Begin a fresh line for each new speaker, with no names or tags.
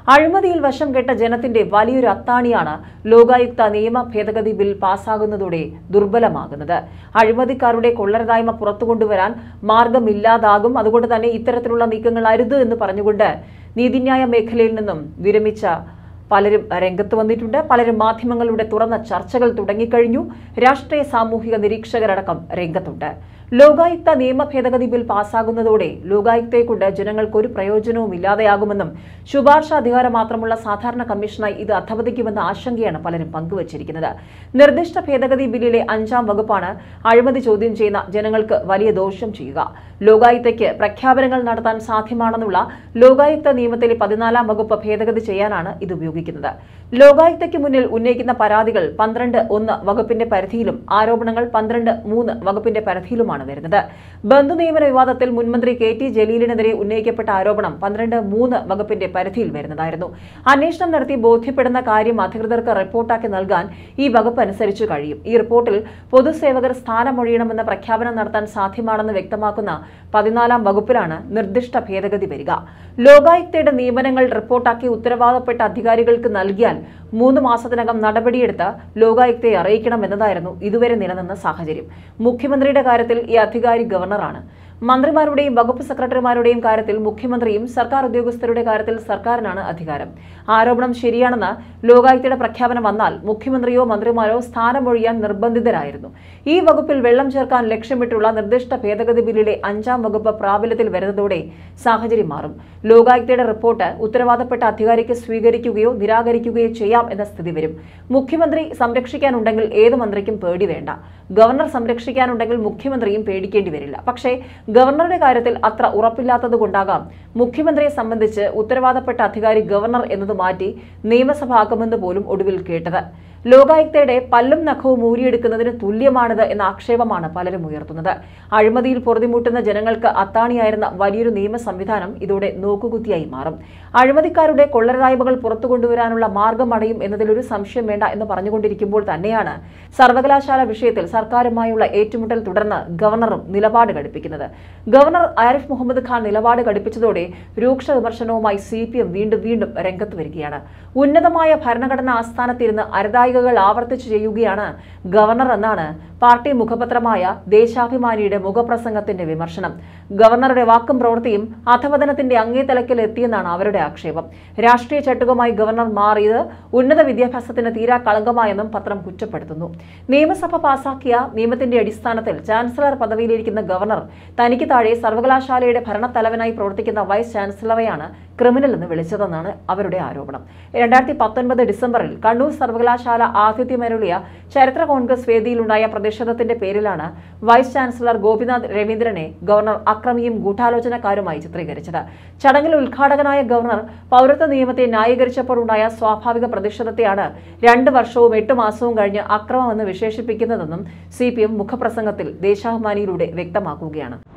അഴിമതിയിൽ വശം കെട്ട ജനത്തിന്റെ വലിയൊരു അത്താണിയാണ് ലോകായുക്ത നിയമ ഭേദഗതി ബിൽ പാസ്സാകുന്നതോടെ ദുർബലമാകുന്നത് അഴിമതിക്കാരുടെ കൊള്ളരുതായ്മ പുറത്തുകൊണ്ടുവരാൻ മാർഗമില്ലാതാകും അതുകൊണ്ട് തന്നെ ഇത്തരത്തിലുള്ള നീക്കങ്ങൾ അരുത് എന്ന് പറഞ്ഞുകൊണ്ട് നീതിന്യായ മേഖലയിൽ നിന്നും വിരമിച്ച പലരും രംഗത്ത് വന്നിട്ടുണ്ട് പലരും മാധ്യമങ്ങളുടെ തുറന്ന ചർച്ചകൾ തുടങ്ങിക്കഴിഞ്ഞു രാഷ്ട്രീയ സാമൂഹിക നിരീക്ഷകരടക്കം രംഗത്തുണ്ട് ലോകായുക്ത നിയമ ഭേദഗതി ബിൽ പാസ്സാകുന്നതോടെ ലോകായുക്തയെ കൊണ്ട് ജനങ്ങൾക്ക് ഒരു പ്രയോജനവും ഇല്ലാതെയാകുമെന്നും ശുപാർശ അധികാരം മാത്രമുള്ള സാധാരണ കമ്മീഷനായി ഇത് അധപതിക്കുമെന്ന ആശങ്കയാണ് പലരും പങ്കുവച്ചിരിക്കുന്നത് നിർദ്ദിഷ്ട ഭേദഗതി ബില്ലിലെ അഞ്ചാം വകുപ്പാണ് അഴിമതി ചോദ്യം ചെയ്യുന്ന ജനങ്ങൾക്ക് വലിയ ദോഷം ചെയ്യുക ലോകായുക്തയ്ക്ക് പ്രഖ്യാപനങ്ങൾ നടത്താൻ സാധ്യമാണെന്നുള്ള ലോകായുക്ത നിയമത്തിലെ പതിനാലാം വകുപ്പ് ഭേദഗതി ചെയ്യാനാണ് ഇത് ഉപയോഗിക്കുന്നത് ലോകായുക്തയ്ക്ക് മുന്നിൽ ഉന്നയിക്കുന്ന പരാതികൾ പന്ത്രണ്ട് ഒന്ന് വകുപ്പിന്റെ പരിധിയിലും ആരോപണങ്ങൾ പന്ത്രണ്ട് മൂന്ന് വകുപ്പിന്റെ പരിധിയിലുമാണ് വരുന്നത് ബന്ധു നിയമന വിവാദത്തിൽ മുൻമന്ത്രി കെ ടി ജലീലിനെതിരെ ഉന്നയിക്കപ്പെട്ട ആരോപണം പന്ത്രണ്ട് മൂന്ന് വകുപ്പിന്റെ പരിധിയിൽ വരുന്നതായിരുന്നു അന്വേഷണം നടത്തി ബോധ്യപ്പെടുന്ന കാര്യം അധികൃതർക്ക് റിപ്പോർട്ടാക്കി നൽകാൻ ഈ വകുപ്പ് അനുസരിച്ച് കഴിയും ഈ റിപ്പോർട്ടിൽ പൊതുസേവകർ സ്ഥാനമൊഴിയണമെന്ന പ്രഖ്യാപനം നടത്താൻ സാധ്യമാണെന്ന് വ്യക്തമാക്കുന്ന പതിനാലാം വകുപ്പിലാണ് നിർദ്ദിഷ്ട ഭേദഗതി വരിക ലോകായുക്തയുടെ നിയമനങ്ങൾ റിപ്പോർട്ടാക്കി ഉത്തരവാദപ്പെട്ട അധികാരികൾക്ക് നൽകിയാൽ മൂന്ന് മാസത്തിനകം നടപടിയെടുത്ത് ലോകായുക്തയെ അറിയിക്കണമെന്നതായിരുന്നു ഇതുവരെ നിലനിന്ന സാഹചര്യം മുഖ്യമന്ത്രിയുടെ കാര്യത്തിൽ ഈ അധികാരി ഗവർണറാണ് മന്ത്രിമാരുടെയും വകുപ്പ് സെക്രട്ടറിമാരുടെയും കാര്യത്തിൽ മുഖ്യമന്ത്രിയും സർക്കാർ ഉദ്യോഗസ്ഥരുടെ കാര്യത്തിൽ സർക്കാരിനാണ് അധികാരം ആരോപണം ശരിയാണെന്ന് ലോകായുക്തയുടെ പ്രഖ്യാപനം വന്നാൽ മുഖ്യമന്ത്രിയോ മന്ത്രിമാരോ സ്ഥാനമൊഴിയാൻ നിർബന്ധിതരായിരുന്നു ഈ വകുപ്പിൽ വെള്ളം ചേർക്കാൻ ലക്ഷ്യമിട്ടുള്ള നിർദ്ദിഷ്ട ഭേദഗതി ബില്ലിലെ അഞ്ചാം വകുപ്പ് പ്രാബല്യത്തിൽ വരുന്നതോടെ സാഹചര്യം മാറും ലോകായുക്തയുടെ റിപ്പോർട്ട് ഉത്തരവാദപ്പെട്ട അധികാരിക്ക് സ്വീകരിക്കുകയോ നിരാകരിക്കുകയോ ചെയ്യാം എന്ന സ്ഥിതി വരും മുഖ്യമന്ത്രി സംരക്ഷിക്കാനുണ്ടെങ്കിൽ ഏത് മന്ത്രിക്കും പേടി വേണ്ട ഗവർണർ സംരക്ഷിക്കാനുണ്ടെങ്കിൽ മുഖ്യമന്ത്രിയും പേടിക്കേണ്ടി വരില്ല പക്ഷേ ഗവർണറുടെ കാര്യത്തിൽ അത്ര ഉറപ്പില്ലാത്തത് കൊണ്ടാകാം മുഖ്യമന്ത്രിയെ സംബന്ധിച്ച് ഉത്തരവാദപ്പെട്ട അധികാരി ഗവർണർ എന്നത് മാറ്റി നിയമസഭ ആക്കുമെന്ന് പോലും ഒടുവിൽ കേട്ടത് ലോകായുക്തയുടെ പല്ലും നഖവും ഊരിയെടുക്കുന്നതിന് തുല്യമാണിത് എന്ന ആക്ഷേപമാണ് പലരും ഉയർത്തുന്നത് അഴിമതിയിൽ പൊറുതിമുട്ടുന്ന ജനങ്ങൾക്ക് അത്താണിയായിരുന്ന വലിയൊരു നിയമ സംവിധാനം ഇതോടെ നോക്കുകുത്തിയായി മാറും അഴിമതിക്കാരുടെ കൊള്ളരായ്മകൾ പുറത്തു കൊണ്ടുവരാനുള്ള മാർഗം അടയും എന്നതിലൊരു സംശയം വേണ്ട എന്ന് പറഞ്ഞുകൊണ്ടിരിക്കുമ്പോൾ തന്നെയാണ് സർവകലാശാല വിഷയത്തിൽ സർക്കാരുമായുള്ള ഏറ്റുമുട്ടൽ തുടർന്ന് ഗവർണറും നിലപാട് ഘടിപ്പിക്കുന്നത് ഗവർണർ ആരിഫ് മുഹമ്മദ് ഖാൻ നിലപാട് ഘടിപ്പിച്ചതോടെ രൂക്ഷ വിമർശനവുമായി സി പി എം വീണ്ടും വീണ്ടും രംഗത്ത് വരികയാണ് ഉന്നതമായ ഭരണഘടനാ ആസ്ഥാനത്തിരുന്ന് അരതായികകൾ ആവർത്തിച്ചു ചെയ്യുകയാണ് ഗവർണർ എന്നാണ് പാർട്ടി മുഖപത്രമായ ദേശാഭിമാനിയുടെ മുഖപ്രസംഗത്തിന്റെ വിമർശനം ഗവർണറുടെ വാക്കും പ്രവൃത്തിയും അധപതനത്തിന്റെ അങ്ങേതലക്കിൽ എത്തിയെന്നാണ് അവരുടെ ആക്ഷേപം രാഷ്ട്രീയ ചട്ടുകമായി ഗവർണർ മാറിയത് ഉന്നത വിദ്യാഭ്യാസത്തിന് തീരാ കളങ്കമായെന്നും പത്രം കുറ്റപ്പെടുത്തുന്നു നിയമസഭ പാസാക്കിയ നിയമത്തിന്റെ അടിസ്ഥാനത്തിൽ ചാൻസലർ പദവിയിലിരിക്കുന്ന ഗവർണർ തനിക്ക് താഴെ സർവകലാശാലയുടെ ഭരണത്തലവനായി പ്രവർത്തിക്കുന്ന വൈസ് ചാൻസലറെയാണ് ക്രിമിനൽ എന്ന് വിളിച്ചതെന്നാണ് അവരുടെ ആരോപണം രണ്ടായിരത്തി പത്തൊൻപത് ഡിസംബറിൽ കണ്ണൂർ സർവകലാശാല ആതിഥ്യമരുളിയ ചരിത്ര കോൺഗ്രസ് വേദിയിലുണ്ടായ പ്രതിഷേധത്തിന്റെ പേരിലാണ് വൈസ് ചാൻസലർ ഗോപിനാഥ് രവീന്ദ്രനെ ഗവർണർ അക്രമിയും ഗൂഢാലോചനക്കാരുമായി ചിത്രീകരിച്ചത് ചടങ്ങിൽ ഉദ്ഘാടകനായ ഗവർണർ പൗരത്വ നിയമത്തെ ന്യായീകരിച്ചപ്പോഴുണ്ടായ സ്വാഭാവിക പ്രതിഷേധത്തെയാണ് രണ്ട് വർഷവും എട്ട് മാസവും കഴിഞ്ഞ് അക്രമമെന്ന് വിശേഷിപ്പിക്കുന്നതെന്നും സി പി എം മുഖപ്രസംഗത്തിൽ ദേശാഭിമാനിയിലൂടെ വ്യക്തമാക്കുകയാണ്